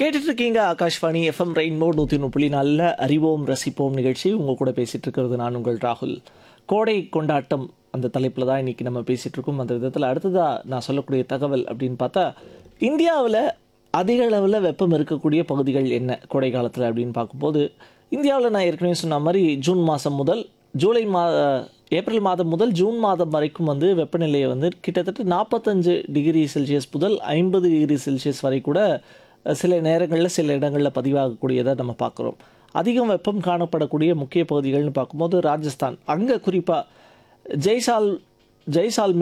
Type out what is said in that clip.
கேட்டுட்டு இருக்கீங்க Akashvani FM rainbow நூற்றி ஒன்று புள்ளி நல்ல அறிவோம் ரசிப்போம் நிகழ்ச்சி உங்கள் கூட பேசிகிட்டு இருக்கிறது நான் உங்கள் ராகுல் கோடை கொண்டாட்டம் அந்த தலைப்பில் தான் இன்றைக்கி நம்ம பேசிகிட்டு இருக்கோம் அந்த விதத்தில் அடுத்ததாக நான் சொல்லக்கூடிய தகவல் அப்படின்னு பார்த்தா இந்தியாவில் அதிக அளவில் வெப்பம் இருக்கக்கூடிய பகுதிகள் என்ன கோடை காலத்தில் அப்படின்னு பார்க்கும்போது இந்தியாவில் நான் ஏற்கனவே சொன்ன மாதிரி ஜூன் மாதம் முதல் ஜூலை மா ஏப்ரல் மாதம் முதல் ஜூன் மாதம் வரைக்கும் வந்து வெப்பநிலையை வந்து கிட்டத்தட்ட நாற்பத்தஞ்சு டிகிரி செல்சியஸ் முதல் ஐம்பது டிகிரி செல்சியஸ் வரை கூட அஹ், சில நேரங்களில் சில இடங்களில் பதிவாகக்கூடியதை நம்ம பார்க்குறோம் அதிகம் வெப்பம் காணப்படக்கூடிய முக்கிய பகுதிகள்னு பார்க்கும்போது ராஜஸ்தான் அங்கே குறிப்பாக ஜெய்சால் ஜெய்சால்மேர்